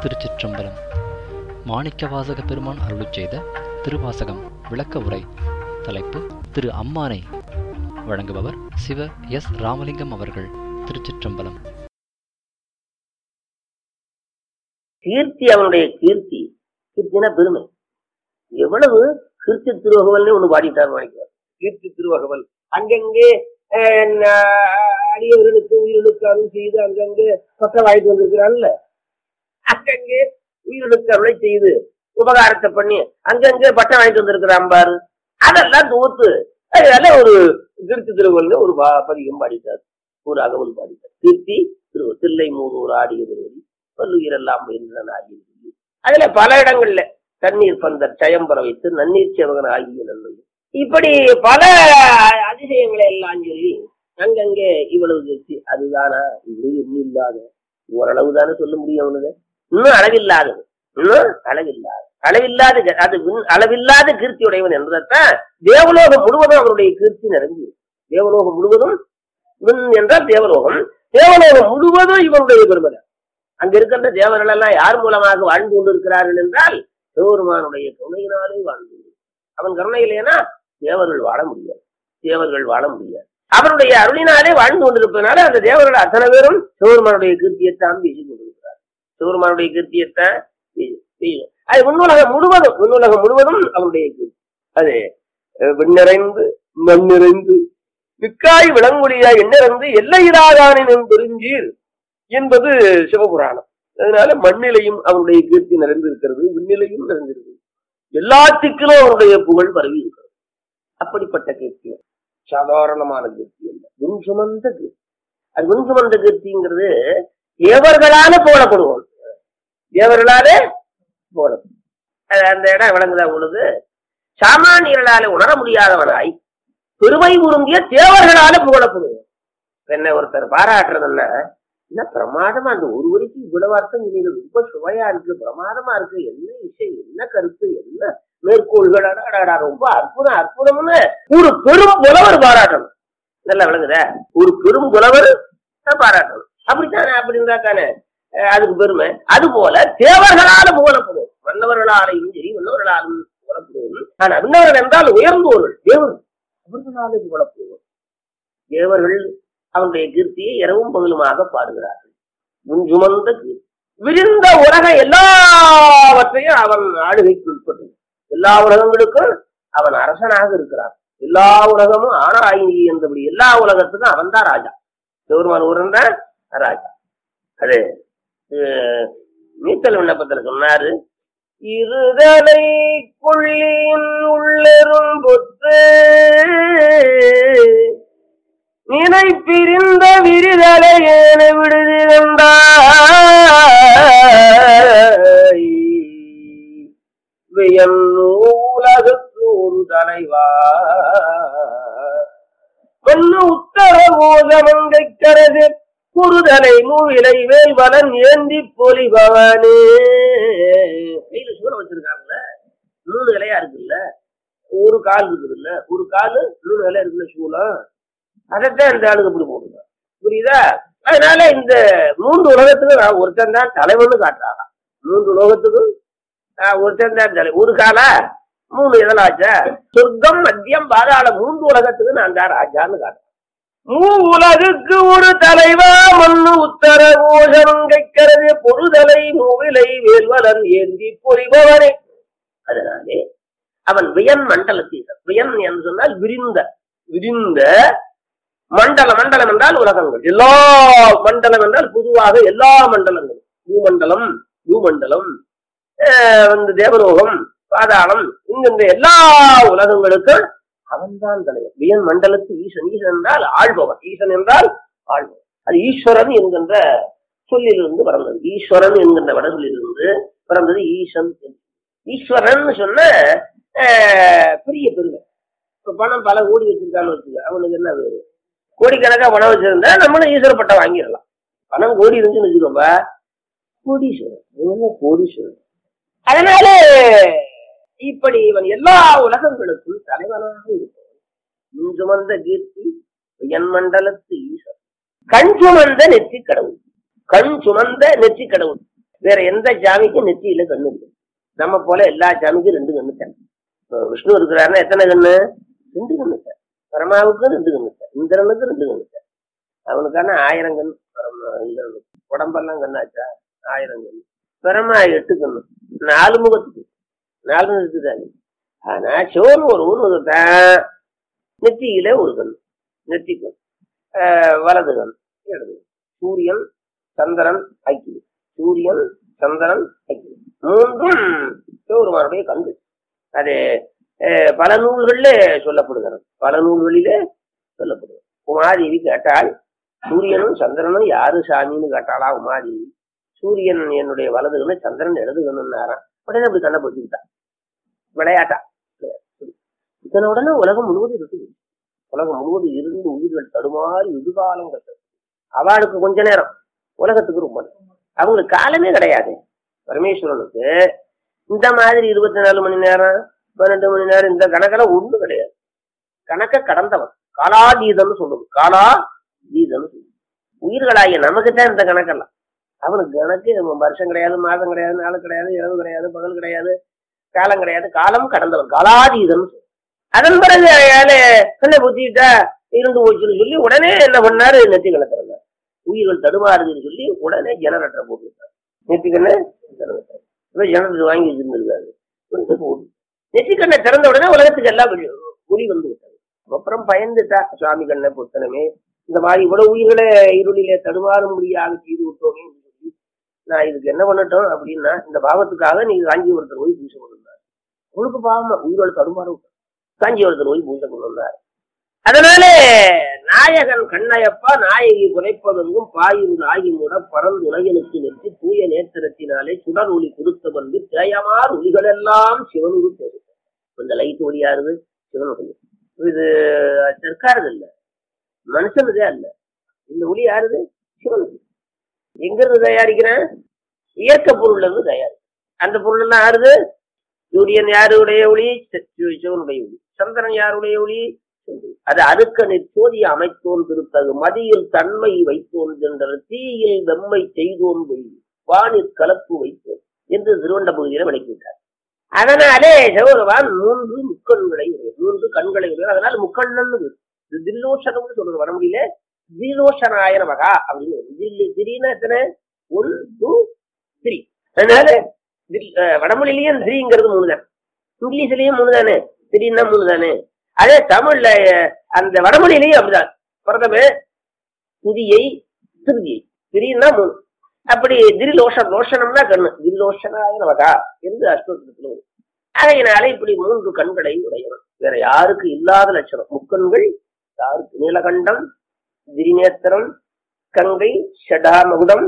திருச்சிற்றம்பலம் மாணிக்கவாசக பெருமான் அருளுச் செய்த திருவாசகம் விளக்க உரை தலைப்பு திரு அம்மானை வழங்குபவர் சிவ எஸ் ராமலிங்கம் அவர்கள் திருச்சிற்றம்பலம் கீர்த்தி அவனுடைய கீர்த்தி கீர்த்தினா பெருமை எவ்வளவு கீர்த்தி திருவகவல்னு ஒண்ணு பாடிட்டார் மாணிக்கிறார் கீர்த்தி திருவகவல் அங்கங்கே அஹ், ந- அடியவர்களுக்கு உயிர்களுக்கு அருள் செய்து அங்கங்கே பக்க வாய்ப்பு வந்திருக்கிறான்ல அங்கங்கே உயிர்களுக்கு அருளை செய்து உபகாரத்தை பண்ணி அங்கங்கே பட்டம் வாங்கிட்டு வந்திருக்கிறான் பாரு அதெல்லாம் தூத்து அதெல்லாம் ஒரு கீர்த்தி திருவகவல்னு ஒரு பா- பதிகம் பாடிட்டார் ஒரு அகவல் பாடிட்டார் கீர்த்தி திரு தில்லை மூதூர் ஆடிய திருவடி பல்லுயிரெல்லாம் முயன்றன ஆகிய சொல்லி. அதுல பல இடங்கள்ல தண்ணீர் பந்தர் சயம்பர வைத்து நன்னீர் சேவகன் ஆகிய நல்லது இப்படி பல அதிசயங்களை எல்லாம் சொல்லி அங்கங்கே இவ்வளவு கட்சி அதுதானா இது இன்னும் இல்லாத ஓரளவு தானே சொல்ல முடியும் அவனுக்கு இன்னும் அளவில்லாதது இன்னும் அளவில்லாத அளவில்லாத க- அது விண்- அளவில்லாத கீர்த்தி உடையவன் என்பதைத்தான் தேவலோகம் முழுவதும் அவருடைய கீர்த்தி நிரம்பி தேவலோகம் முழுவதும் விண் என்றால் தேவலோகம் தேவலோகம் முழுவதும் இவனுடைய பெருமை அங்க இருக்கின்ற தேவர்கள் எல்லாம் யார் மூலமாக வாழ்ந்து கொண்டிருக்கிறார்கள் என்றால் சிவபெருமானுடைய கருணையினாலே வாழ்ந்து கொண்டிருக்கிறார்கள். அவன் கருணை இல்லைன்னா தேவர்கள் வாழ முடியாது தேவர்கள் வாழ முடியாது அவருடைய அருளினாலே வாழ்ந்து கொண்டிருப்பதனால அந்த தேவர்கள் அத்தனை பேரும் சிவபெருமானுடைய கீர்த்தியத்தான் பேசிக் கொண்டிருக்கிறார் சிவபெருமானுடைய கீர்த்தியத்தான் பேசி- பேசி- அது விண்ணுலகம் முழுவதும் விண்ணுலகம் முழுவதும் அவருடைய கீர்த்தி அது அஹ், விண்ணிறைந்து மண் நிறைந்து மிக்காய் விளங்குடியா எண்ணிறந்து எல்லையிராதானின் பெருஞ்சீர் என்பது சிவபுராணம் அதனால மண்ணிலையும் அவருடைய கீர்த்தி நிறைந்திருக்கிறது விண்ணிலையும் நிறைந்திருக்கிறது எல்லாத்துக்கிலும் அவருடைய புகழ் பரவி இருக்கிறது அப்படிப்பட்ட கீர்த்தி சாதாரணமான கீர்த்தி அல்ல விண் சுமந்த கீர்த்தி அது விண் சுமந்த கீர்த்திங்கிறது தேவர்களால போடப்படுவோம் தேவர்களாலே போடப்படும் அது அந்த இடம் விளங்குதா உங்களுக்கு சாமானியர்களால உணர முடியாதவனாய் பெருமை உருந்திய தேவர்களால புகழப்படுவோம் என்ன ஒருத்தர் பாராட்டுறதுன்னா என்ன பிரமாதமா அந்த ஒரு வரைக்கும் இவ்வளவு அர்த்தம் இது ரொம்ப சுவையா இருக்கு பிரமாதமா இருக்கு என்ன இசை என்ன கருத்து என்ன மேற்கோள்கள் அடாடாடா, ரொம்ப அற்புதம் அற்புதம்னு ஒரு பெரும் புலவர் பாராட்டணும் நல்லா விளங்குதா ஒரு பெரும் புலவர் பாராட்டணும் அப்படித்தானே அப்படி இருந்தா தானே அஹ், அதுக்கு பெருமை அது போல தேவர்களால புகழப்படும் மன்னவர்களாலையும் சரி மன்னவர்களாலும் புகழப்படுவோம் ஆனா விண்ணவர்கள் என்றால் உயர்ந்தோர்கள் தேவர்கள் அவர்களாலே புகழப்படுவோம் தேவர்கள் அவனுடைய கீர்த்தியை இரவும் பகலுமாக பாடுகிறார்கள் முன் சுமந்த கீர்த்தி விரிந்த உலக எல்லாவற்றையும் அவன் ஆளுகைக்கு உட்பட்டது எல்லா உலகங்களுக்கும் அவன் அரசனாக இருக்கிறான் எல்லா உலகமும் ஆனாயினி என்றபடி எல்லா உலகத்துக்கும் அவன் தான் ராஜா சிவருமான் ஊரன் தான் ராஜா அது அஹ், நீத்தல் விண்ணப்பத்துல சொன்னாரு இருதலை கொள்ளியின் உள்ளெரும் பொத்து நினை பிரிந்த விரிதலை ஏன விடுதி கண்டாய் வியன் உலகுக்கு ஒரு தலைவா பொன்னு உத்தர கோதமங்கை கரது குறுதலை மூவிலை வேல்வலன் ஏந்தி பொலிபவனே கையில சூற வச்சிருக்காங்கல்ல மூணு இலையா இருக்குல்ல ஒரு கால் இருக்குதுல்ல ஒரு காலு மூணு இலை இருக்குல்ல சூலம் அதைத்தான் இந்த ஆளுங்க இப்படி போடுங்க புரியுதா அதனால இந்த மூன்று உலகத்துக்கு நான் ஒருத்தன் தான் தலைவன்னு காட்டுறாங்க மூன்று உலகத்துக்கும் நான் ஒருத்தன் தான் தலை ஒரு காலா மூணு இதழாச்சா சொர்க்கம் மத்தியம் பாதாள மூன்று உலகத்துக்கு நான் தான் ராஜான்னு காட்டுறேன் மூ உலகுக்கு ஒரு தலைவா மண்ணு உத்தர கோஷங்கைக்கிறது பொருதலை மூவிலை வேல்வலன் ஏந்தி பொறிபவனே அதனாலே அவன் வியன் மண்டலத்தீசன் வியன் என்று சொன்னால் விரிந்த விரிந்த மண்டலம் மண்டலம் என்றால் உலகங்கள் எல்லா மண்டலம் என்றால் பொதுவாக எல்லா மண்டலங்களும் பூமண்டலம் பூமண்டலம் ஆஹ் வந்து தேவலோகம் பாதாளம் இங்கின்ற எல்லா உலகங்களுக்கும் அவன்தான் தலைவர் வியன் மண்டலத்து ஈசன் ஈசன் என்றால் ஆள்பவன் ஈசன் என்றால் ஆள்பவன் அது ஈஸ்வரன் என்கின்ற சொல்லிலிருந்து பிறந்தது ஈஸ்வரன் என்கின்ற வடசொல்லிலிருந்து பிறந்தது ஈசன் என்று. ஈஸ்வரன் சொன்ன ஆஹ், பெரிய பெருமை இப்ப பணம் பல கோடி வச்சிருக்கான்னு வச்சுக்க அவனுக்கு என்ன வேறு கோடிக்கணக்கா பணம் வச்சிருந்தா நம்மளும் ஈஸ்வர பட்டம் வாங்கிடலாம் பணம் கோடி இருந்துச்சுன்னு வச்சுக்கோப்பா கோடீஸ்வரன் இவங்க கோடீஸ்வரன் அதனால இப்படி இவன் எல்லா உலகங்களுக்கும் தலைவனாக இருப்பவன் முன் சுமந்த கீர்த்தி என் மண்டலத்து ஈஸ்வரன் கண் சுமந்த நெற்றி கடவுள் கண் சுமந்த நெற்றி கடவுள் வேற எந்த சாமிக்கும் நெற்றியில கண்ணு இல்லை நம்ம போல எல்லா சாமிக்கும் ரெண்டு கண்ணு தான் இப்போ விஷ்ணு இருக்கிறாருன்னா எத்தனை கண்ணு ரெண்டு கண்ணு தான் பரமாவுக்கும் ரெண்டு கண்ணு தான் இந்திரனுக்கு ரெண்டு கண்ணு தான் அவனுக்கான ஆயிரம் கண் பரமா இந்திரனுக்கு உடம்பெல்லாம் கண்ணாச்சா ஆயிரம் கண் பரமா எட்டு கண்ணு நாலு முகத்துக்கு நாலு முகத்துக்கு தான் ஆனா சிவன் ஒரு ஊர் தான் நெற்றியில ஒரு கண் நெற்றி கண் ஆஹ் வலது கண் இடது கண். சூரியன் சந்திரன் அக்கினி சூரியன் சந்திரன் அக்கினி மூன்றும் சிவபெருமானுடைய கண்கள் அது ஆஹ் பல நூல்களிலே சொல்லப்படுகிறது பல நூல்களிலே சொல்லப்படுகிறது உமாதேவி கேட்டால் சூரியனும் சந்திரனும் யாரு சாமின்னு கேட்டாளா உமாதேவி சூரியன் என்னுடைய வலது கண்ணு சந்திரன் இடது கண்ணுன்னாராம் உடனே அப்படி கண்ணை பொத்திக்கிட்டான் விளையாட்டா இதன உடனே உலகம் முழுவதும் இருக்குது உலகம் முழுவதும் இருந்து உயிர்கள் தடுமாறி எதிர்காலம் கட்டது அவளுக்கு கொஞ்ச நேரம் உலகத்துக்கு ரொம்ப நேரம். அவங்களுக்கு காலமே கிடையாது பரமேஸ்வரனுக்கு இந்த மாதிரி இருபத்தி நாலு மணி நேரம் பன்னெண்டு மணி நேரம் இந்த கணக்கெல்லாம் ஒண்ணு கிடையாது கணக்க கடந்தவன் காலாதீதம்னு சொல்லுது காலாதீதம்னு சொல்லுது உயிர்களாகிய நமக்கு தான் இந்த கணக்கெல்லாம் அவனுக்கு கணக்கு நம்ம வருஷம் கிடையாது மாதம் கிடையாது நாள் கிடையாது இரவு கிடையாது பகல் கிடையாது காலம் கிடையாது காலம் கடந்தவன் காலாதீதம் அதன் பிறகு அயாலே கண்ணை புத்திட்டா இருந்து போச்சுன்னு சொல்லி உடனே என்ன பண்ணாரு நெத்தி கண்ணை திறந்தார் உயிர்கள் தடுமாறுதுன்னு சொல்லி உடனே ஜெனரேட்டரை போட்டு விட்டார் நெத்தி கண்ணை திறந்துட்டார் இவர் ஜெனரேட்டர் வாங்கி வச்சிருந்திருக்காரு கொண்டு போட்டு நெத்தி கண்ணை திறந்த உடனே உலகத்துக்கு எல்லாம் வெளி- ஒளி வந்து விட்டது அப்புறம் பயந்துட்டா சுவாமி கண்ணை பொத்தனமே இந்த மாதிரி இவ்வளவு உயிர்களை இருளிலே தடுமாறும்படியாக செய்து விட்டோமே என்று சொல்லி நான் இதுக்கு என்ன பண்ணட்டும் அப்படின்னா இந்த பாவத்துக்காக நீ காஞ்சிபுரத்தில் போய் பூஜை கொண்டார் உங்களுக்கு பாவமா உயிரோடு தடுமாற விட்டார் காஞ்சிபுரத்தில் போய் பூஜை கொண்டு வந்தார் அதனாலே நாயகன் கண்ணயப்பா நாயகி குறைப்பதெங்கும் பாயும் நாயிமுட பறந்து உலகனுக்கு நிறுத்தி தூய நேத்திரத்தினாலே சுடர் ஒளி கொடுத்த வந்து தேயமார் ஒளிகளெல்லாம் சிவனுக்கு தெரியும் இந்த லைட் ஒளியாருது சிவனுடைய இது சர்க்காரது இல்ல மனுஷனுதே அல்ல இந்த ஒளி யாருது சிவனுக்கு எங்க இருந்து தயாரிக்கிறேன் இயற்கை பொருள்ல இருந்து தயாரி அந்த பொருள் எல்லாம் யாருது சூரியன் யாருடைய ஒளி சி- சிவனுடைய ஒளி சந்திரன் யாருடைய ஒளி அது அருக்க நிற்சோதி அமைத்தோன் திருத்தகு மதியில் தன்மை வைத்தோன் சென்றது தீயில் வெம்மை செய்தோன் பொய் வானிற் கலப்பு வைத்தோன் என்று திருவண்ட பகுதியில விளக்கிவிட்டார் அதனாலே சிவபெருமான் மூன்று முக்கண்களை உடைய மூன்று கண்களை உடைய அதனால முக்கண்ணன் தில்லோஷனம்னு சொல்றது வர முடியல திலோஷனாய நமகா அப்படின்னு வரும். தில்லு திடீர்னு எத்தனை ஒன் டூ த்ரீ அதனால தில்- அஹ் வடமொழியிலயும் த்ரீங்கிறது மூணு தான் இங்கிலீஷ்லயும் மூணு தானே திடீர்னா மூணு தானே அதே தமிழ்ல அஹ், அந்த வடமொழியிலையும் அப்படிதான் பிரதம துதியை திருதியை திடீர்னா மூணு அப்படி திரிலோஷன் லோஷனம்னா கண்ணு திரிலோஷனாய நமகா என்று அஷ்டோத்திரத்தில் வரும் அதையினால இப்படி மூன்று கண்களை உடையவன் வேற யாருக்கு இல்லாத லட்சணம் முக்கண்கள் யாருக்கு நீலகண்டம் திரிநேத்திரம் கங்கை ஷடாமகுடம்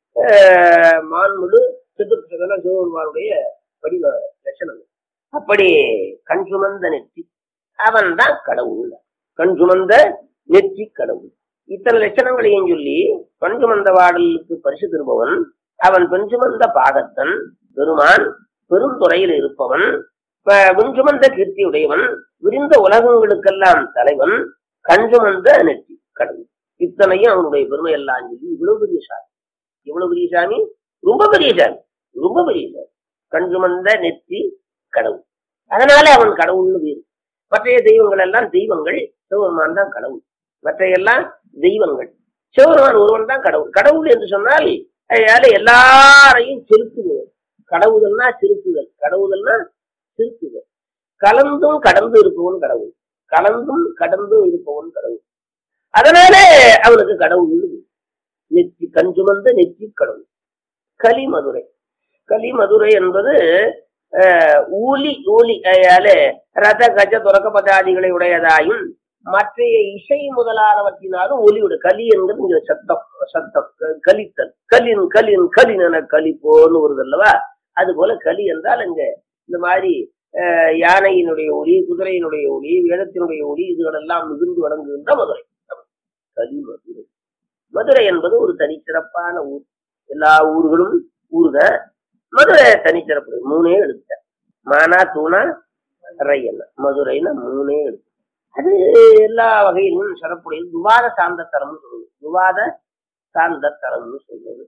ஆஹ், மான்முடு சித்துப்பதெல்லாம் சிவபெருமானுடைய வடிவ லட்சணம் அப்படி கண் சுமந்த நெற்றி அவன் தான் கடவுள் கண் சுமந்த நெற்றி கடவுள் இத்தனை லட்சணங்களையும் சொல்லி பெண் சுமந்த வாடலுக்கு பரிசு தருபவன் அவன் பெண் சுமந்த பாகத்தன் பெருமான் பெருந்துறையில் இருப்பவன் ப- விண் சுமந்த கீர்த்தி உடையவன் விரிந்த உலகங்களுக்கெல்லாம் தலைவன் கண் சுமந்த நெற்றி கடவுள் இத்தனையும் அவனுடைய பெருமை எல்லாம் சொல்லி இவ்வளவு பெரிய சாமி இவ்வளவு பெரிய சாமி ரொம்ப பெரிய சாமி ரொம்ப பெரிய சாமி கண் சுமந்த நெற்றி கடவுள் அதனால அவன் கடவுள்னு பேரு மற்றைய தெய்வங்கள் எல்லாம் தெய்வங்கள் சிவபெருமான் தான் கடவுள் மற்றையெல்லாம் தெய்வங்கள் சிவபெருமான் ஒருவன் தான் கடவுள் கடவுள் என்று சொன்னால் அதனால எல்லாரையும் செலுத்துதல் கடவுள்னா செலுத்துதல் கடவுள்னா செலுத்துதல் கலந்தும் கடந்து இருப்பவன் கடவுள் கலந்தும் கடந்தும் இருப்பவன் கடவுள் அதனால அவனுக்கு கடவுள் உண்டு. நெற்றி கண் சுமந்த நெற்றி கடவுள் கலிமதுரை கலிமதுரை என்பது அஹ், ஊலி ஊலி அதால ரத கஜ துறக்க பதாதிகளை உடையதாயும் மற்றைய இசை முதலானவற்றினாலும் ஒலியுடைய கலி என்கிறது இங்க சத்தம் சத்தம் க- கலித்தல் கலின் கலின் கலின் என கலிப்போன்னு வருது அல்லவா அது போல கலி என்றால் இங்க இந்த மாதிரி அஹ், யானையினுடைய ஒளி குதிரையினுடைய ஒளி வேதத்தினுடைய ஒளி இதுகளெல்லாம் மிகுந்து வழங்குகின்ற மதுரை கலி மதுரை மதுரை என்பது ஒரு தனிச்சிறப்பான ஊர் எல்லா ஊர்களும் ஊருக மதுரை தனிச்சிறப்பு மூணே எழுத்த மானா தூணா ரையன்னா மதுரைன்னா மூணே எழுத்து அது எல்லா வகையிலும் சிறப்புடையது துவாத சார்ந்த தரம்னு சொல்லுது துவாத சார்ந்த தரம்னு சொல்றது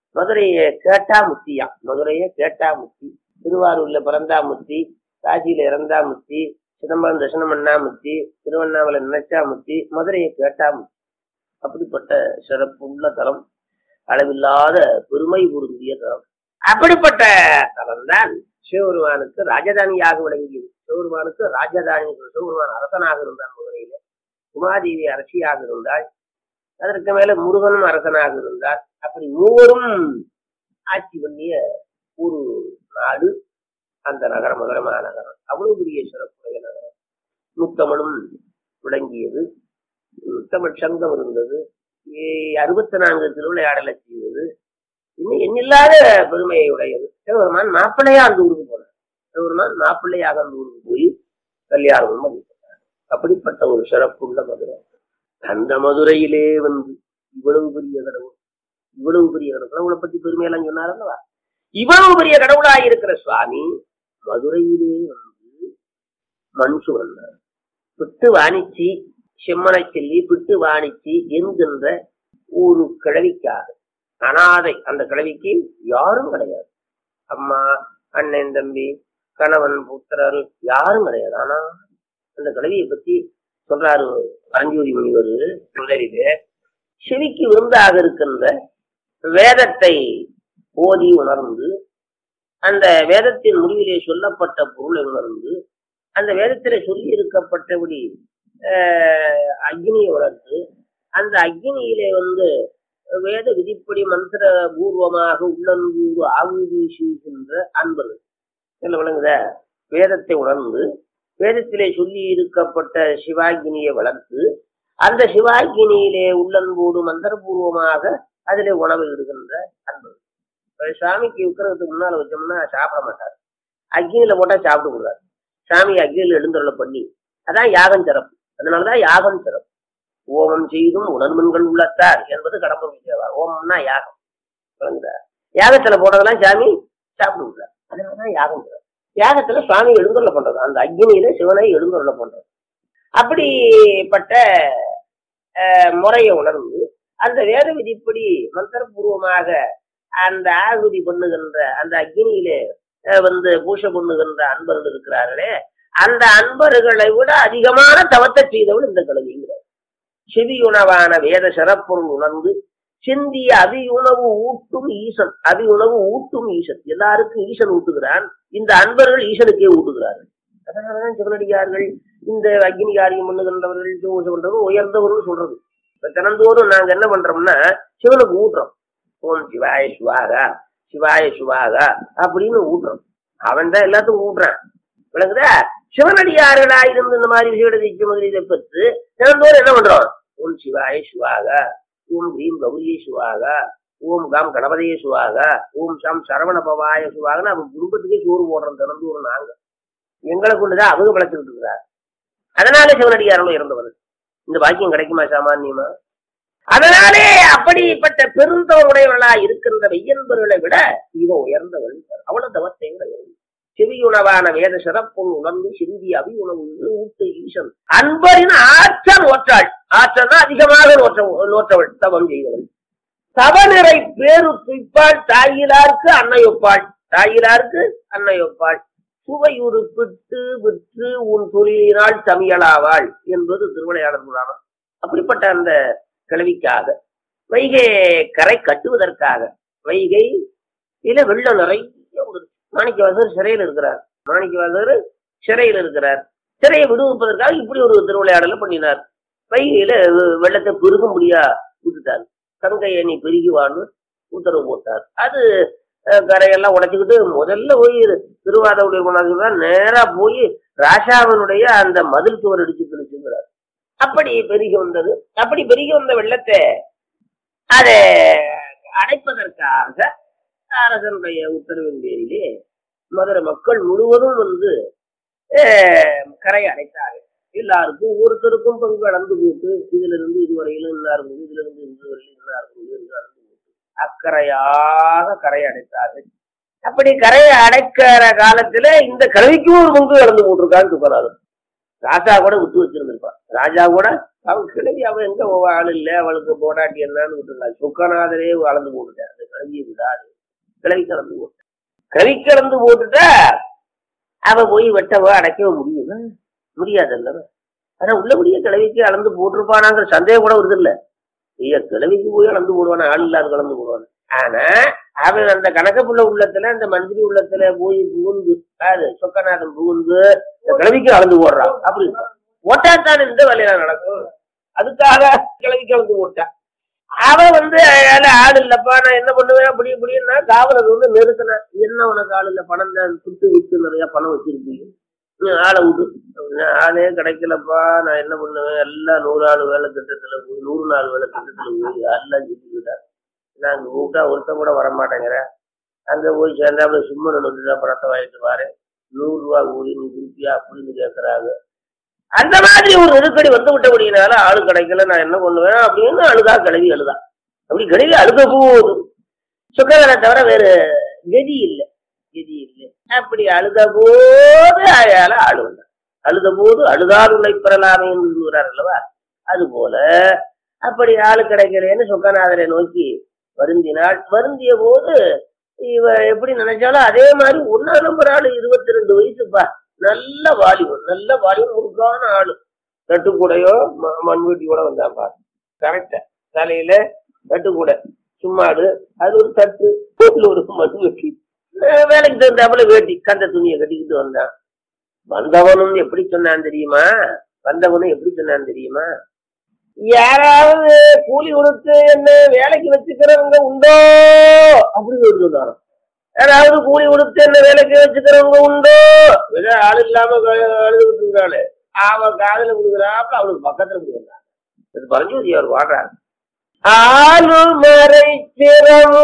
மதுரையை கேட்டா முத்தியா மதுரையை கேட்டா முத்தி திருவாரூர்ல பிறந்தா முத்தி காசியில இறந்தா முத்தி சிதம்பரம் தரிசனம் பண்ணா முத்தி திருவண்ணாமலை நினைச்சா முத்தி மதுரையை கேட்டா முத்தி அப்படிப்பட்ட சிறப்புள்ள தலம் அளவில்லாத பெருமை பொருந்திய தலம் அப்படிப்பட்ட தலம் தான் சிவபெருமானுக்கு ராஜதானியாக விளங்கியது சிவபெருமானுக்கு ராஜதானி சிவபெருமான் அரசனாக இருந்தான் மதுரையில உமாதேவி அரசியாக இருந்தாள் அதற்கு மேல முருகனும் அரசனாக இருந்தார் அப்படி மூவரும் ஆட்சி பண்ணிய ஒரு நாடு அந்த நகரம் மதுரை மாநகரம் அவ்வளவு பெரிய சிறப்புடைய நகரம் முத்தமிழும் விளங்கியது முத்தமிழ் சங்கம் இருந்தது அறுபத்தி நான்கு திருவிளையாடலை செய்தது இன்னும் எண்ணில்லாத பெருமையை உடையது சிவபெருமான் மாப்பிள்ளையா அந்த ஊருக்கு போனார் சிவபெருமான் மாப்பிள்ளையாக அந்த ஊருக்கு போய் கல்யாணம் பண்ணிட்டார் அப்படிப்பட்ட ஒரு சிறப்புள்ள மதுரை அந்த மதுரையிலே வந்து இவ்வளவு பெரிய கடவுள் இவ்வளவு பெரிய கடவுள் கடவுளை பத்தி பெருமையெல்லாம் சொன்னார் அல்லவா இவ்வளவு பெரிய கடவுளாய் இருக்கிற சுவாமி மதுரையிலே வந்து மண் சுமந்தார் பிட்டு வாணிச்சி செம்மனை செல்லி பிட்டு வாணிச்சி என்கின்ற ஒரு கிழவிக்காக அனாதை அந்த கிழவிக்கு யாரும் கிடையாது அம்மா அண்ணன் தம்பி கணவன் புத்திரர் யாரும் கிடையாது ஆனா அந்த கிழவியை பத்தி சொல்றாரு பரஞ்சூரி முனிவர் முதலிலே செவிக்கு விருந்தாக இருக்கின்ற வேதத்தை ஓதி உணர்ந்து அந்த வேதத்தின் முடிவிலே சொல்லப்பட்ட பொருளை உணர்ந்து அந்த வேதத்திலே சொல்லி இருக்கப்பட்டபடி அக்னியை வளர்த்து அந்த அக்னியிலே வந்து வேத விதிப்படி மந்திர பூர்வமாக உள்ளன்பூறு ஆகுதி செய்கின்ற அன்பர்கள் என்ன விளங்குத வேதத்தை உணர்ந்து வேதத்திலே சொல்லி இருக்கப்பட்ட சிவாகினியை வளர்த்து அந்த சிவாகினியிலே உள்ளன்போடு மந்திரபூர்வமாக அதிலே உணவு இடுகின்ற அன்பர்கள் சாமிக்கு விற்கிறதுக்கு முன்னால வச்சோம்னா சாப்பிட மாட்டார் அக்னியில போட்டா சாப்பிட்டு கூடாது சாமி அக்னியில் எழுந்தருளை பண்ணி அதான் யாகம் சிறப்பு அதனாலதான் யாகம் சிறப்பு ஓமம் செய்தும் உணர்மன்கள் உள்ளத்தார் என்பது கடம்பு விஜயவார் ஓமம்னா யாகம் யாகத்துல போட்டதெல்லாம் சாமி சாப்பிட்டு விடுறார் அதனாலதான் யாகம் சிறப்பு யாகத்துல சுவாமி எழுந்தருளை பண்றது அந்த அக்னியில சிவனை எழுந்தருளை பண்றது அப்படிப்பட்ட முறையை உணர்ந்து அந்த வேத விதிப்படி மந்திரபூர்வமாக அந்த ஆகுதி பண்ணுகின்ற அந்த அக்னியிலே வந்து பூஷை பண்ணுகின்ற அன்பர்கள் இருக்கிறார்களே அந்த அன்பர்களை விட அதிகமான தவத்தை செய்தவள் இந்த கல்விங்கிறார் செவியுணவான வேத சிறப்பொருள் உணர்ந்து சிந்திய அபியுணவு ஊட்டும் ஈசன் அபியுணவு ஊட்டும் ஈசன் எல்லாருக்கும் ஈசன் ஊட்டுகிறான் இந்த அன்பர்கள் ஈசனுக்கே ஊட்டுகிறார்கள் அதனாலதான் சிவனடியார்கள் இந்த அக்னி காரியம் பண்ணுகின்றவர்கள் பூஜை பண்றவர்கள் உயர்ந்தவர்கள் சொல்றது இப்ப தினந்தோறும் நாங்க என்ன பண்றோம்னா சிவனுக்கு ஊட்டுறோம் ஓம் சிவாய சிவாகா சிவாய சிவாகா அப்படின்னு ஊட்டுறோம் அவன் தான் எல்லாத்துக்கும் ஊட்டுறான் விளங்குதா சிவனடியார்களா இருந்து இந்த மாதிரி விசேட முதலீதை பெற்று தினந்தோறும் என்ன பண்றோம் ஓம் சிவாய சிவாகா ஓம் ஹ்ரீம் கௌரியே சிவாகா ஓம் காம் கணபதியே சிவாகா ஓம் சாம் சரவண பவாய சிவாகன்னு அவன் குடும்பத்துக்கே சோறு போடுறோம் தினந்தோறும் நாங்க எங்களை கொண்டுதான் அவங்க பழச்சுக்கிட்டு இருக்கிறார் அதனால சிவனடியார்களும் இறந்தவர் இந்த பாக்கியம் கிடைக்குமா சாமானியமா அதனாலே அப்படிப்பட்ட பெருந்தவருடையவர்களா இருக்கின்ற வெய்யன்பர்களை விட இவன் உயர்ந்தவள் அவ்வளவு தவத்தை உடையவள் செவியுணவான வேத சிறப்பும் உணர்ந்து சிந்தி அவி உணவு ஊட்டு ஈசன் அன்பரின் ஆற்றல் நோற்றாள் ஆற்றல் அதிகமாக நோற்ற நோற்றவள் தவம் செய்தவள் தவநிறை பேரு துய்ப்பாள் தாயிலாருக்கு அன்னையொப்பாள் தாயிலாருக்கு அன்னையொப்பாள் சுவையுறு பிட்டு விற்று உன் தொழிலினால் தமிழாவாள் என்பது திருவிளையாடல் புராணம் அப்படிப்பட்ட அந்த கிழவிக்காக வைகை கரை கட்டுவதற்காக வைகை இல வெள்ளம் நிறைய மாணிக்கவாசகர் சிறையில் இருக்கிறார் மாணிக்கவாசகர் சிறையில் இருக்கிறார் சிறையை விடுவிப்பதற்காக இப்படி ஒரு திருவிளையாடல பண்ணினார் வைகையில வெள்ளத்தை பெருகும்படியா விட்டுட்டார் கங்கையை நீ பெருகிவான்னு உத்தரவு போட்டார் அது கரையெல்லாம் உடைச்சுக்கிட்டு முதல்ல போய் திருவாதவுடைய குணாதிபதி நேரா போய் ராஷாவனுடைய அந்த மதில் சுவர் அடிச்சு தெளிச்சுங்கிறார் அப்படி பெருகி வந்தது அப்படி பெருகி வந்த வெள்ளத்தை அதை அடைப்பதற்காக அரசனுடைய உத்தரவின் பேரிலே மதுரை மக்கள் முழுவதும் வந்து கரை அடைத்தார்கள் எல்லாருக்கும் ஒருத்தருக்கும் பங்கு அளந்து போட்டு இதுல இருந்து இதுவரையிலும் இன்னார் இதுல இருந்து இதுவரையிலும் இன்னார் என்று அளந்து போட்டு அக்கறையாக கரை அடைத்தார்கள் அப்படி கரையை அடைக்கிற காலத்துல இந்த கல்விக்கும் ஒரு பங்கு இழந்து போட்டிருக்கான்னு சொல்றாரு ராஜா கூட விட்டு வச்சிருந்திருப்பான் ராஜா கூட அவன் கிளவி அவன் எங்க அவ ஆள் இல்ல அவளுக்கு போடாட்டி என்னன்னு விட்டுருந்தா சுக்கநாதரே வளர்ந்து போட்டுட்டேன் அந்த கிளவியை விடாது கிளவி கலந்து போட்டு கிளவி கலந்து போட்டுட்டா அவ போய் வெட்டவோ அடைக்கவோ முடியுமா முடியாது அல்லவா ஆனா உள்ளபடியே கிளவிக்கு அளந்து போட்டிருப்பானாங்கிற சந்தேகம் கூட வருது இல்ல ஐயா கிளவிக்கு போய் அளந்து போடுவானா ஆள் இல்லாத கலந்து போடுவான் ஆனா அவன் அந்த கணக்கப்புள்ள உள்ளத்துல அந்த மந்திரி உள்ளத்துல போய் புகுந்து அது சொக்கநாதன் புகுந்து இந்த கிளவிக்கு அளந்து போடுறான் அப்படி போட்டா தான் இந்த வேலையா நடக்கும் அதுக்காக கிளவி கலந்து போட்டான் அவன் வந்து அயால ஆள் இல்லப்பா நான் என்ன பண்ணுவேன் அப்படி இப்படின்னா காவலர் வந்து நிறுத்தினேன் என்ன உனக்கு ஆள் இல்ல பணம் தான் சுட்டு விட்டு நிறைய பணம் வச்சிருக்கீங்க நீ ஆளை விடு அப்படின்னா, ஆளே கிடைக்கலப்பா நான் என்ன பண்ணுவேன் எல்லாம் நூறு ஆள் வேலை திட்டத்துல போய் நூறு நாள் வேலை திட்டத்துல போய் எல்லாம் செஞ்சுக்கிட்டேன் நான் அங்க கூப்பிட்டா ஒருத்தன் கூட வர மாட்டேங்கிறேன் அங்க போய் சேர்ந்தாப்புல சும்மனை நொட்டு பணத்தை வாங்கிட்டு வரேன் நூறு ரூபா கூலி நீ கொடுப்பியா அப்படின்னு கேட்கறாங்க அந்த மாதிரி ஒரு நெருக்கடி வந்து விட்டபடினால ஆளு கிடைக்கல நான் என்ன பண்ணுவேன் அப்படின்னு அழுதா கிளவி அழுதா அப்படி கிளவி அழுத போகுது சுக்கரனை தவிர வேற கதி இல்லை கதி இல்லை அப்படி அழுத போது அயால ஆளுவன் அழுத போது அழுதால் உன்னை பெறலாமே என்று சொல்கிறார் அல்லவா அது போல அப்படி ஆளு கிடைக்கலன்னு சொக்கநாதரை நோக்கி வருந்தினாள் வருந்திய போது இவ எப்படி நினைச்சாலும் அதே மாதிரி ஒன்னா நம்பர் ஆளு இருபத்தி ரெண்டு வயசுப்பா நல்ல வாலிபன் நல்ல வாலிபன் முழுக்கான ஆளு தட்டுக்கூடையோ ம- மண்வெட்டியோட வந்தாப்பா கரெக்டா தலையில தட்டுக்கூடை சும்மாடு அது ஒரு தட்டு அதுல ஒரு மண்வெட்டி அஹ் வேலைக்கு தகுந்தாப்புல வேட்டி கந்த துணியை கட்டிக்கிட்டு வந்தான் வந்தவனும் எப்படி சொன்னான் தெரியுமா வந்தவனும் எப்படி சொன்னான் தெரியுமா யாராவது கூலி கொடுத்து என்ன வேலைக்கு வச்சுக்கிறவங்க உண்டோ அப்படின்னு சொன்னாராம் யாராவது கூலி கொடுத்து என்ன வேலைக்கு வச்சுக்கிறவங்க உண்டோ ஏதோ ஆள் இல்லாம க- அழுதுகிட்டு இருக்காளு அவ காதுல கொடுக்குறாப்ப அவளுக்கு பக்கத்துல கொடுக்குறான் இது பரஞ்சோதி அவர் வாடுறாரு ஆளு மறைச்சிட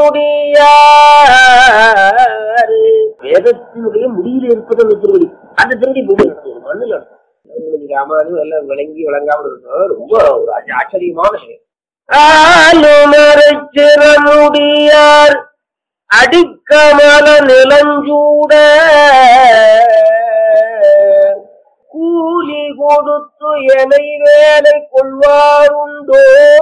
முடியாது வேதத்தினுடைய முடியில இருப்பது அந்த திருவடி அந்த திருவடி பூமி மண்ணில் உங்களுக்கு ராமானும் எல்லாம் விளங்கி விளங்காமல் இருக்கும் ரொம்ப ஒரு ஆச்ச- ஆச்சரியமான விஷயம் ஆளு மறைச்சிட முடியார் அடிக்கமல நிலஞ்சூட கூலி கொடுத்து எனை வேலை கொள்வாருண்டோ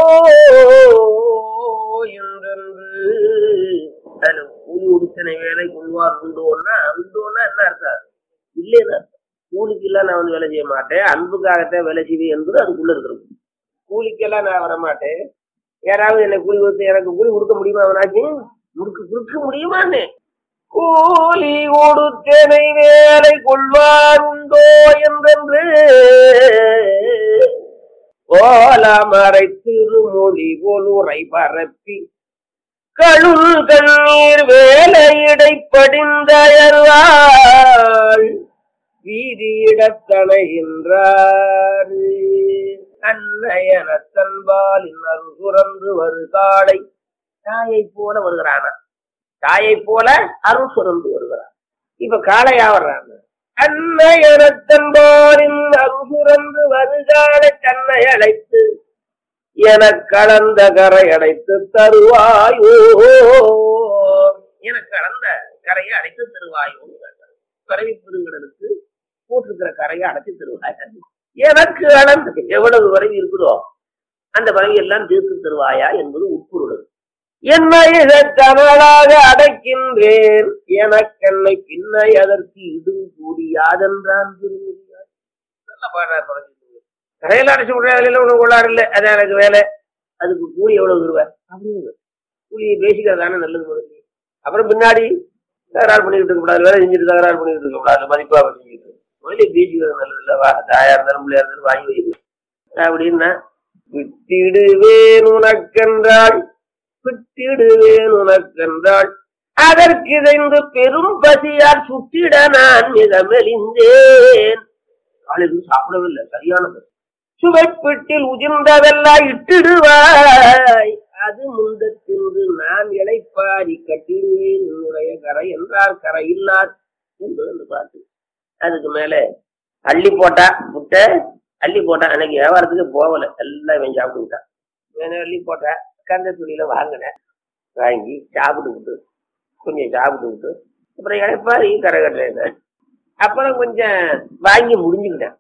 என்றென்று அதுல கூலி கொடுத்தனை வேலை கொள்வார் உண்டோன்னா உண்டோன்னா என்ன அர்த்தம் இல்லைன்னு அர்த்தம் கூலிக்கெல்லாம் நான் வந்து வேலை செய்ய மாட்டேன் அன்புக்காகத்தான் வேலை செய்வேன் என்பது அதுக்குள்ள இருக்கிறது கூலிக்கெல்லாம் நான் வர மாட்டேன் யாராவது என்னை கூலி கொடுத்து எனக்கு கூலி கொடுக்க முடியுமா அவனாச்சு முடுக்க கொடுக்க முடியுமான்னு கூலி கொடுத்தனை வேலை கொள்வார் உண்டோ என்றென்று ஓலமறை திருமொழி போலுரை பரப்பி கழுல் கண்ணீர் வேலையிடை படிந்தயர்வாள் வீதியிடத்தணைகின்றார் அன்னையன தன்பால் இன்னரு சுரந்து வரு காளை தாயை போல வருகிறானா தாயை போல அருள் சுரந்து வருகிறான் இப்ப காளையா வர்றாங்க அன்னையன தன்பாலின் அருள் சுரந்து வருகாளை தன்னை அழைத்து என கலந்த கரை அடைத்து தருவாயோ என கலந்த கரையை அடைத்து தருவாயோ கரவி பெருங்கடலுக்கு போட்டிருக்கிற கரையை அடைத்து தருவாய் எனக்கு அளந்து எவ்வளவு வரைவி இருக்குதோ அந்த பறவை எல்லாம் தீர்த்து தருவாயா என்பது உட்பொருள் என்னை இதற்கமலாக அடைக்கின்றேன் எனக்கென்னை பின்னை அதற்கு இடும் கூடியாதென்றான் திருமுடியார் நல்ல பாடுறார் பழஞ்சி கரையில அடைச்சு விடுறதுல ஒண்ணு கொள்ளாரு இல்ல அது எனக்கு வேலை அதுக்கு கூலி எவ்வளவு தருவார் அப்படின்னு கூலியை பேசிக்கிறது தானே நல்லது முதல்ல அப்புறம் பின்னாடி தகராறு பண்ணிக்கிட்டு இருக்க கூடாது வேலை செஞ்சுட்டு தகராறு பண்ணிக்கிட்டு இருக்க கூடாது மதிப்பா செஞ்சுட்டு முதல்ல பேசிக்கிறது நல்லது இல்லவா தாயா இருந்தாலும் பிள்ளையா இருந்தாலும் வாங்கி வைக்கணும் அப்படின்னா விட்டிடுவேன் உனக்கென்றாள் விட்டிடுவேன் உனக்கென்றாள் அதற்கிதைந்து பெரும் பசியால் சுட்டிட நான் மிக மெலிந்தேன் காலையில் சாப்பிடவில்லை சரியானது சுவைப்பிட்டில் உதிர்ந்ததெல்லாம் இட்டிடுவாய் அது முந்த தின்று நான் இளைப்பாரி கட்டிடுவேன் என்னுடைய கரை என்றார் கரை இல்லார் என்பது அந்த பாட்டு அதுக்கு மேல அள்ளி போட்டா முட்டை அள்ளி போட்டா அன்னைக்கு வியாபாரத்துக்கு போகல எல்லாம் இவன் சாப்பிட்டு விட்டான் இவனை அள்ளி போட்டா கந்த துணியில வாங்கினேன் வாங்கி சாப்பிட்டு விட்டு கொஞ்சம் சாப்பிட்டு விட்டு அப்புறம் இழைப்பாரி கரை கட்டுறேன் அப்புறம் கொஞ்சம் வாங்கி முடிஞ்சுக்கிட்டேன்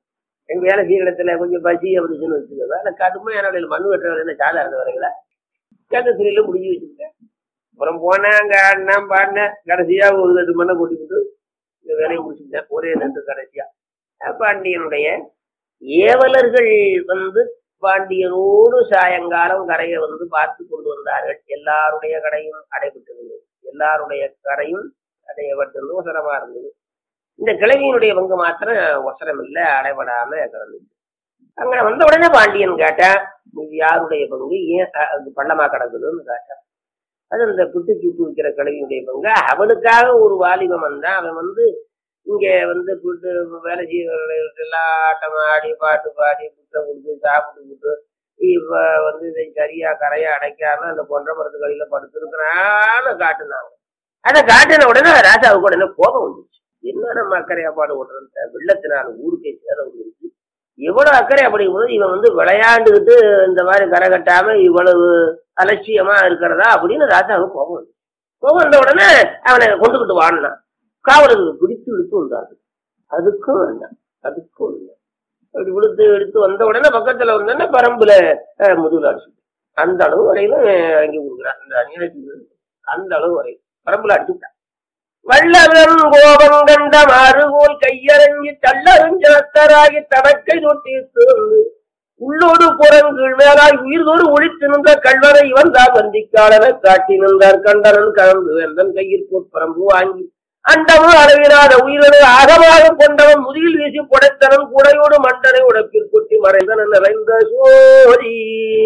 எங்க வேலை செய்யற இடத்துல கொஞ்சம் பசி அப்படிச்சுன்னு வச்சுக்கோ வேலை கடுமையான வேலையில மண்ணு வெட்டுற வேலை சாதாரண வேலைகள கேட்டத்திரியில முடிஞ்சு வச்சுக்கிட்டேன் அப்புறம் போனேன் அங்க ஆடினேன் பாடினேன் கடைசியா ஒரு ரெண்டு மண்ணை கூட்டிக்கிட்டு இந்த வேலையை முடிச்சுட்டேன் ஒரே ரெண்டு கடைசியா அஹ் பாண்டியனுடைய ஏவலர்கள் வந்து பாண்டியனோடு சாயங்காலம் கரையை வந்து பார்த்து கொண்டு வந்தார்கள் எல்லாருடைய கடையும் அடைபட்டிருந்தது எல்லாருடைய கடையும் அடையப்பட்டிருந்து ஒசரமா இருந்தது இந்த கிழவியினுடைய பங்கு மாத்திரம் ஒசரம் இல்ல அடைபடாம கிடந்துச்சு அங்க வந்த உடனே பாண்டியன் கேட்டேன் இது யாருடைய பங்கு ஏன் அஹ், அது பள்ளமா கிடக்குதுன்னு கேட்டேன் அது அந்த புட்டு சூட்டு வைக்கிற கிழவியுடைய பங்கு அவனுக்காக ஒரு வாலிபம் வந்தான் அவன் வந்து இங்க வந்து புட்டு வேலை செய்யறவர்களுக்கெல்லாம் ஆட்டம் ஆடி பாட்டு பாடி புட்டை கொடுத்து சாப்பிட்டு விட்டு இப்ப வந்து இதை சரியா கரையா அடைக்காம அந்த பொன்ற மரத்து கடையில படுத்துருக்கிறான்னு காட்டுனாங்க அதை காட்டின உடனே ராஜாவுக்கு உடனே கோபம் வந்துச்சு என்ன நம்ம அக்கறையா பாடு ஓட்டுறது வெள்ளத்தினால ஊருக்கே சேர வந்துருச்சு எவ்வளவு அக்கறை அப்படி போது இவன் வந்து விளையாண்டுகிட்டு இந்த மாதிரி கரை கட்டாம இவ்வளவு அலட்சியமா இருக்கிறதா அப்படின்னு ராஜாவுக்கு கோபம் வந்துச்சு கோபம் வந்த உடனே அவனை கொண்டுகிட்டு வாடினான் காவலர்கள் பிடித்து இழுத்து வந்தார்கள் அதுக்கும் வேண்டாம் அதுக்கும் இல்லை அப்படி விழுத்து எடுத்து வந்த உடனே பக்கத்துல வந்தோடனே பரம்புல அஹ், முதுகுல அடிச்சு அந்த அளவு வரையிலும் வாங்கி கொடுக்குறான் அந்த அநியாயத்துக்கு அந்த அளவு வரை பரம்புல அடிச்சுட்டான் வல்லவன் கோபம் கண்ட மாறுகோல் கையரங்கி தள்ளறிஞ்சலத்தராகி தடக்கை தொட்டித்து உள்ளோடு புறங்கீழ் மேலாய் உயிர்தோடு ஒழித்து நின்ற கல்வரை இவன் தான் வந்திக்காளரை காட்டி நின்றார் கண்டனன் கலந்து வேந்தன் கையில் போற்பரம்பு வாங்கி அண்டமும் அளவிலாத உயிரை அகமாக கொண்டவன் முதுகில் வீசி புடைத்தனன் குடையோடு மண்டனை உடப்பில் கொட்டி மறைந்தனன் நிறைந்த சோரி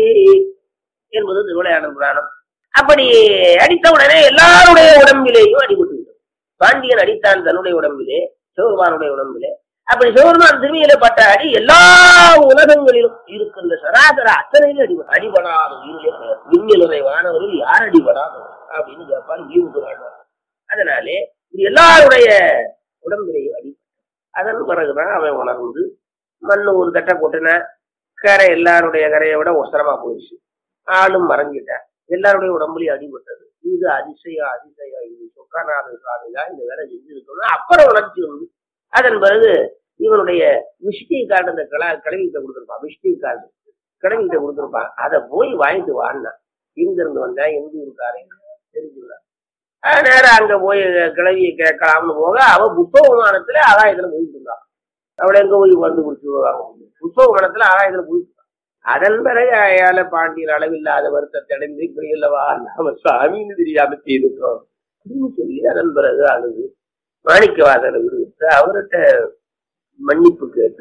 என்பது திருவிளையாடல் புராணம் அப்படி அடித்த உடனே எல்லாருடைய உடம்பிலேயும் அடிபட்டு விட்டது. பாண்டியன் அடித்தான் தன்னுடைய உடம்பிலே சிவபெருமானுடைய உடம்பிலே அப்படி சிவபெருமான் திரும்பியில பட்ட அடி எல்லா உலகங்களிலும் இருக்கின்ற சராசர அத்தனையிலும் அடிபடும் அடிபடாத உயிரிலே விண்ணிலுரை வானவரில் யார் அடிபடாதவர் அப்படின்னு கேட்பார் ஈவுகிறார் அதனாலே இது எல்லாருடைய உடம்பிலேயும் அடி அதன் பிறகுதான் அவன் உணர்ந்து மண்ணு ஒரு தட்டை கொட்டின கரை எல்லாருடைய கரையை விட ஒசரமா போயிடுச்சு ஆளும் மறைஞ்சிட்டான் எல்லாருடைய உடம்புலயும் அடிபட்டது இது அதிசயம் அதிசயம் இது சொக்கநாத சுவாமி தான் இந்த வேலை செஞ்சிருக்கணும் அப்புறம் உணர்ச்சி வந்து அதன் பிறகு இவனுடைய விஷ்டி கார்டு அந்த கிள கிளவிகிட்ட கொடுத்துருப்பான் விஷ்டி கார்டு கிளவிகிட்ட கொடுத்துருப்பான் அதை போய் வாங்கிட்டு வாடினான் எங்க இருந்து வந்தேன் எந்த ஊருக்காரன் தெரிஞ்சுக்கலாம் நேரம் அங்க போய் கிளவியை கேட்கலாம்னு போக அவ புத்தக விமானத்துல ஆகாயத்துல போயிட்டு இருந்தான் அவளை எங்க போய் வந்து குடிச்சு புத்தக விமானத்துல ஆகாயத்துல போயிட்டு இருந்தான். அதன் பிறகு அயால பாண்டியர் அளவில்லாத வருத்தத்தை அடைந்து இப்படி இல்லவா நாம சாமின்னு தெரியாம செய்துட்டோம் அப்படின்னு சொல்லி அதன் பிறகு அழுது மாணிக்கவாசனை விடுவித்து அவர்கிட்ட மன்னிப்பு கேட்டு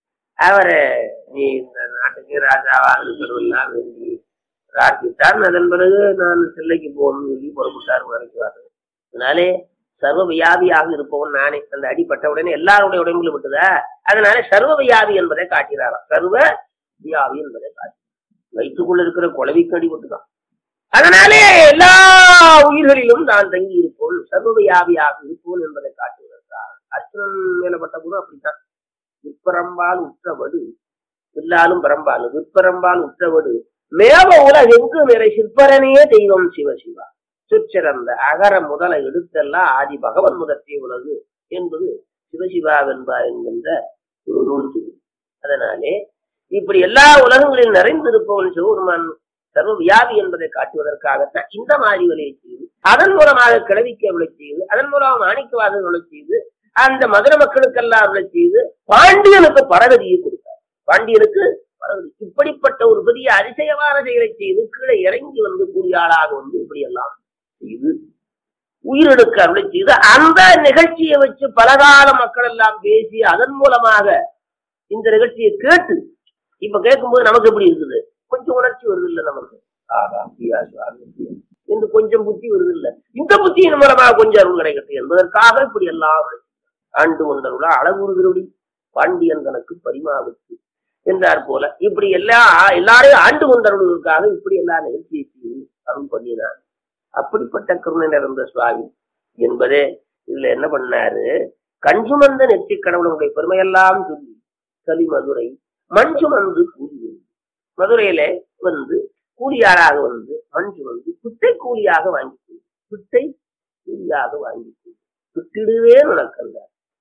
அவரை நீ இந்த நாட்டுக்கு ராஜாவாக இருக்கிறதெல்லாம் வேண்டி பிரார்த்தித்தார் அதன் பிறகு நான் சில்லைக்கு போகணும்னு சொல்லி புறப்பட்டார் மாணிக்கவாசன் அதனாலே சர்வ வியாபியாக இருப்பவன் நானே அந்த அடிப்பட்ட உடனே எல்லாருடைய உடம்புல விட்டுதா அதனால சர்வ வியாபி என்பதை காட்டினாராம் சர்வ வியாபி என்பதை காட்டி வயிற்றுக்குள்ள இருக்கிற குழவிக்கு அடிபட்டுதான் அதனாலே எல்லா உயிர்களிலும் நான் தங்கி இருப்போன் சர்வ வியாபியாக இருப்போன் என்பதை காட்டுவதற்காக அர்ஜுனன் மேலப்பட்ட குரு அப்படித்தான் விற்பரம்பால் உற்றவடு வில்லாலும் பரம்பால் விற்பரம்பால் உற்றவடு மேவ உலகெங்கு நிறை சிற்பரனே தெய்வம் சிவசிவா சுச்சிறந்த அகர முதல எடுத்தெல்லாம் ஆதி பகவன் முதற்றிய உலகு என்பது சிவசிவாவென்பா என்கின்ற ஒரு நூல் சொல்லு. அதனாலே இப்படி எல்லா உலகங்களில் நிறைந்திருப்பவன் சிவபெருமான் சர்வ வியாபி என்பதை காட்டுவதற்காகத்தான் இந்த மாதிரி வழியை செய்து அதன் மூலமாக கிளவிக்கு அருளை செய்து அதன் மூலமாக மாணிக்கவாதம் அருளை செய்து அந்த மதுரை மக்களுக்கெல்லாம் அருளை செய்து பாண்டியனுக்கு பரகதியை கொடுத்தார் பாண்டியனுக்கு பரகதி இப்படிப்பட்ட ஒரு பெரிய அதிசயமான செயலை செய்து கீழே இறங்கி வந்து கூடிய ஆளாக வந்து இப்படி எல்லாம் செய்து உயிரெடுக்க அருளை செய்து அந்த நிகழ்ச்சியை வச்சு பலகால மக்கள் எல்லாம் பேசி அதன் மூலமாக இந்த நிகழ்ச்சியை கேட்டு இப்ப கேட்கும்போது நமக்கு எப்படி இருக்குது கொஞ்சம் உணர்ச்சி வருது இல்ல நமக்கு ஆகா, அப்படியா, சுவாமி, அப்படியா. என்று கொஞ்சம் புத்தி வருது இல்ல இந்த புத்தியின் மூலமாக கொஞ்சம் அருள் கிடைக்கட்டும் என்பதற்காக இப்படி எல்லாம் ஆண்டு கொண்டருள அளவுறுகிறபடி பாண்டியன் தனக்கு பரிமாவுக்கு என்றார் போல இப்படி எல்லா எல்லாரையும் ஆண்டு கொண்டருள்வதற்காக இப்படி எல்லா நிகழ்ச்சியை செய்து அருள் பண்ணினார் அப்படிப்பட்ட கருணை நிறைந்த சுவாமி என்பதே இதுல என்ன பண்ணாரு கண் சுமந்த நெற்றி கடவுளுடைய பெருமையெல்லாம் சொல்லி கலி மதுரை மண் சுமந்து கூலி மதுரையில வந்து கூலியாளாக வந்து மண் சுமந்து குட்டை கூலியாக வாங்கி பிட்டை கூலியாக வாங்கி பிட்டிடுவே நடக்கின்றார்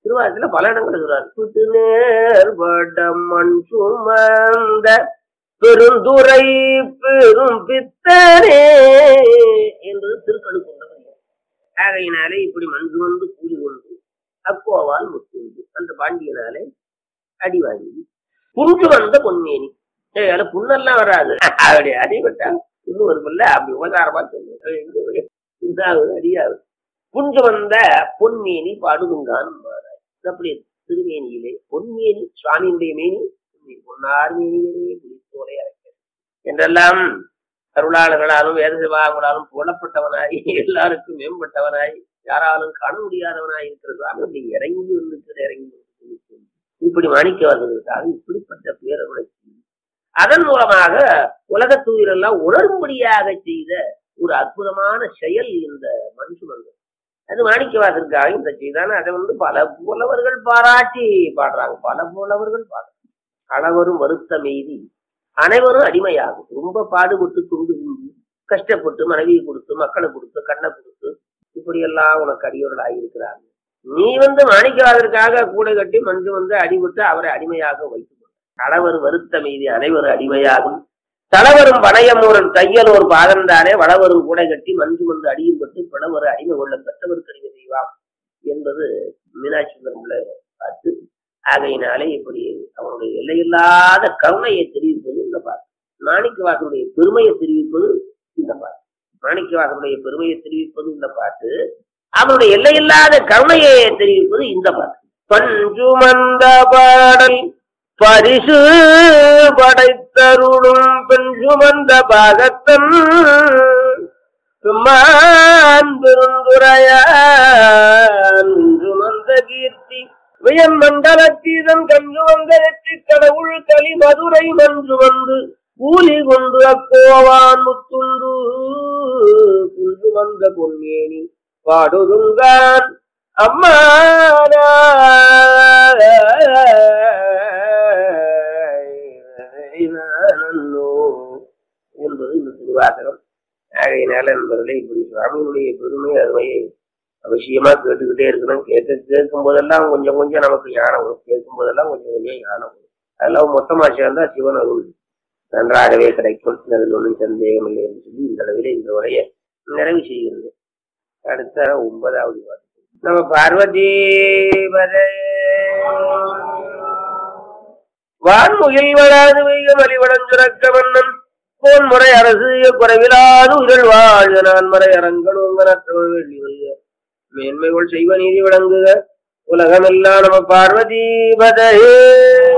திருவாசத்துல பல இடங்கள் இருக்கிறார் புத்து நேர்படம் மண் சுமந்த பெருந்துரை பெரும் பித்தனே என்பது திருக்கணு ஆகையினாலே இப்படி மண் சுமந்து கூலி கொண்டு அக்கோவால் முத்துண்டு அந்த பாண்டியனாலே அடி வாங்கி புரிஞ்சு வந்த பொன்மேனி ஏய், அதுல புண்ணெல்லாம் வராது அப்படி அடிபட்டா புண்ணு வருமில்ல அப்படி உபகாரமா சொல்லு இதாவது அடியாது புஞ்சு வந்த பொன்மேனி பாடுதுங்கான் மாறாய் அப்படி திருமேனியிலே பொன்மேனி சுவாமியுடைய மேனி பொன்மேனி, பொன்னார் மேனியரே புலித்தோலை அரைக்க என்றெல்லாம் அருளாளர்களாலும் வேத சிவாங்களாலும் புகழப்பட்டவனாய் எல்லாருக்கும் மேம்பட்டவனாய் யாராலும் காண முடியாதவனாய் இருக்கிற சுவாமி அப்படி இறங்கி வந்துட்டு இறங்கி வந்து இப்படி மாணிக்க வந்ததற்காக இப்படிப்பட்ட பேரருளை செய்து அதன் மூலமாக உலகத் துயிரெல்லாம் உணரும்படியாக செய்த ஒரு அற்புதமான செயல் இந்த மனுஷமந்தம் அது மாணிக்கவாசருக்காக இந்த செய்தான அதை வந்து பல புலவர்கள் பாராட்டி பாடுறாங்க பல புலவர்கள் பாடுறாங்க அளவரும் வருத்த மீதி அனைவரும் அடிமையாகும் ரொம்ப பாடுபட்டு துண்டு சிந்தி கஷ்டப்பட்டு மனைவியை கொடுத்து மக்களை கொடுத்து கண்ணை கொடுத்து இப்படியெல்லாம் உனக்கு அடியோர்கள் ஆகியிருக்கிறாங்க நீ வந்து மாணிக்கவாதற்காக கூட கட்டி மஞ்சு வந்து அடிபட்டு அவரை அடிமையாக வைத்துக் கொண்டார் அளவர் வருத்த மீதி அனைவரும் அடிமையாகும் தளவரும் பனையமூரன் தையலோர் பாதந்தானே வளவரும் கூடை கட்டி மஞ்சு வந்து அடியும் பட்டு பிளவர் அடிமை கொள்ள பெற்றவருக்கு அடிமை செய்வாம் என்பது மீனாட்சி சுந்தரம்ல பார்த்து ஆகையினாலே இப்படி அவனுடைய எல்லையில்லாத கருணையை தெரிவிப்பது இந்த பாட்டு மாணிக்கவாசனுடைய பெருமையை தெரிவிப்பது இந்த பாட்டு மாணிக்கவாசனுடைய பெருமையை தெரிவிப்பது இந்த பாட்டு அவனுடைய எல்லையில்லாத கருணையை தெரிவிப்பது இந்த பாட்டு பஞ்சுமந்த பாடல் பரிசு படைத்தருளும் பெஞ்சுமந்த பாகத்தன் பெம்மான் பெருந்துரையான் சுமந்த கீர்த்தி வியன் மண்டலத்தீதன் கஞ்சு வந்த வெற்றி கடவுள் களி மதுரை மஞ்சு வந்து கூலி கொண்டு அக்கோவான் முத்துண்டு குஞ்சு வந்த பொன்னேனி பாடுதுங்கான் அம்மானா என்பது இந்த திருவாசகம் ஆகையினால நண்பர்களே இப்படி சுவாமியினுடைய பெருமை அருமையை அவசியமா கேட்டுக்கிட்டே இருக்கணும் கேட்க கேட்கும் போதெல்லாம் கொஞ்சம் கொஞ்சம் நமக்கு ஞானம் வரும் கேட்கும் போதெல்லாம் கொஞ்சம் கொஞ்சம் ஞானம் வரும் அதெல்லாம் மொத்தமா சேர்ந்தா சிவன் அருள் நன்றாகவே கிடைக்கும் அதில் ஒன்றும் சந்தேகம் இல்லை என்று சொல்லி இந்த அளவிலே இந்த உரையை நிறைவு செய்கிறது அடுத்த ஒன்பதாவது பாட்டு நம்ம பார்வதி வான்முகில் வளாது வைக மலிவடஞ்சுரக்க மன்னன் போன் முறை அரசு குறைவிலாது உயிர்கள் வாழ்க நான் மறை அரங்கள் உங்கனற்றவன் வெள்ளி வருக மேன்மைகள் செய்வ நீதி விளங்குக உலகமெல்லாம் நம்ம பார்வதி பதையே